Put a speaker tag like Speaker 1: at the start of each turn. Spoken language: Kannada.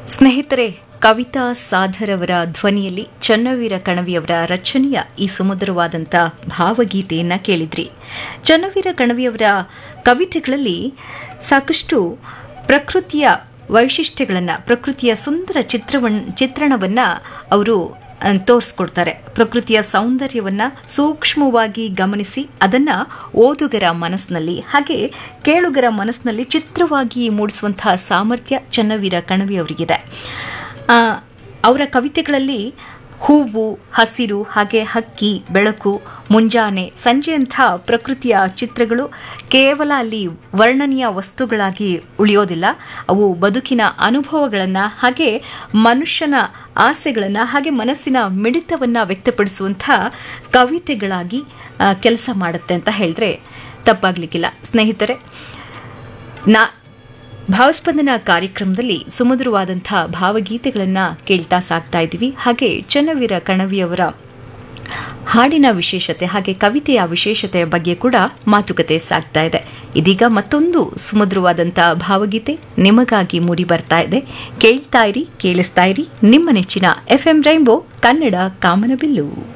Speaker 1: ಸ್ನೇಹಿತರೆ ಕವಿತಾ ಸಾಧರ್ ಅವರ ಧ್ವನಿಯಲ್ಲಿ ಚನ್ನವೀರ ಕಣವಿಯವರ ರಚನೆಯ ಈ ಸುಮಧುರವಾದಂಥ ಭಾವಗೀತೆಯನ್ನು ಕೇಳಿದ್ರಿ ಚನ್ನವೀರ ಕಣವಿಯವರ ಕವಿತೆಗಳಲ್ಲಿ ಸಾಕಷ್ಟು ಪ್ರಕೃತಿಯ ವೈಶಿಷ್ಟ್ಯಗಳನ್ನು ಪ್ರಕೃತಿಯ ಸುಂದರ ಚಿತ್ರವನ್ ಚಿತ್ರಣವನ್ನು ಅವರು ತೋರಿಸ್ಕೊಡ್ತಾರೆ ಪ್ರಕೃತಿಯ ಸೌಂದರ್ಯವನ್ನ ಸೂಕ್ಷ್ಮವಾಗಿ ಗಮನಿಸಿ ಅದನ್ನ ಓದುಗರ ಮನಸ್ಸಿನಲ್ಲಿ ಹಾಗೆ ಕೇಳುಗರ ಮನಸ್ಸಿನಲ್ಲಿ ಚಿತ್ರವಾಗಿ ಮೂಡಿಸುವಂತಹ ಸಾಮರ್ಥ್ಯ ಚನ್ನವೀರ ಕಣವಿ ಅವರಿಗಿದೆ ಆ, ಅವರ ಕವಿತೆಗಳಲ್ಲಿ ಹೂವು ಹಸಿರು ಹಾಗೆ ಹಕ್ಕಿ ಬೆಳಕು ಮುಂಜಾನೆ ಸಂಜೆಯಂಥ ಪ್ರಕೃತಿಯ ಚಿತ್ರಗಳು ಕೇವಲ ಅಲ್ಲಿ ವರ್ಣನೀಯ ವಸ್ತುಗಳಾಗಿ ಉಳಿಯೋದಿಲ್ಲ ಅವು ಬದುಕಿನ ಅನುಭವಗಳನ್ನು ಹಾಗೆ ಮನುಷ್ಯನ ಆಸೆಗಳನ್ನು ಹಾಗೆ ಮನಸ್ಸಿನ ಮಿಡಿತವನ್ನು ವ್ಯಕ್ತಪಡಿಸುವಂಥ ಕವಿತೆಗಳಾಗಿ ಕೆಲಸ ಮಾಡುತ್ತೆ ಅಂತ ಹೇಳಿದ್ರೆ ತಪ್ಪಾಗ್ಲಿಕ್ಕಿಲ್ಲ ಸ್ನೇಹಿತರೆ ನಾ ಭಾವಸ್ಪಂದನ ಕಾರ್ಯಕ್ರಮದಲ್ಲಿ ಸುಮಧುರವಾದಂಥ ಭಾವಗೀತೆಗಳನ್ನು ಕೇಳ್ತಾ ಸಾಕ್ತಾ ಇದ್ದೀವಿ ಹಾಗೆ ಚನ್ನವೀರ ಕಣವಿಯವರ ಹಾಡಿನ ವಿಶೇಷತೆ ಹಾಗೆ ಕವಿತೆಯ ವಿಶೇಷತೆಯ ಬಗ್ಗೆ ಕೂಡ ಮಾತುಕತೆ ಸಾಗ್ತಾ ಇದೆ ಇದೀಗ ಮತ್ತೊಂದು ಸುಮಧುರವಾದಂಥ ಭಾವಗೀತೆ ನಿಮಗಾಗಿ ಮೂಡಿ ಬರ್ತಾ ಇದೆ ಕೇಳ್ತಾ ಇರಿ ಕೇಳಿಸ್ತಾ ಇರಿ ನಿಮ್ಮ ನೆಚ್ಚಿನ ಎಫ್ ಎಂ ರೈನ್ಬೋ ಕನ್ನಡ ಕಾಮನಬಿಲ್ಲು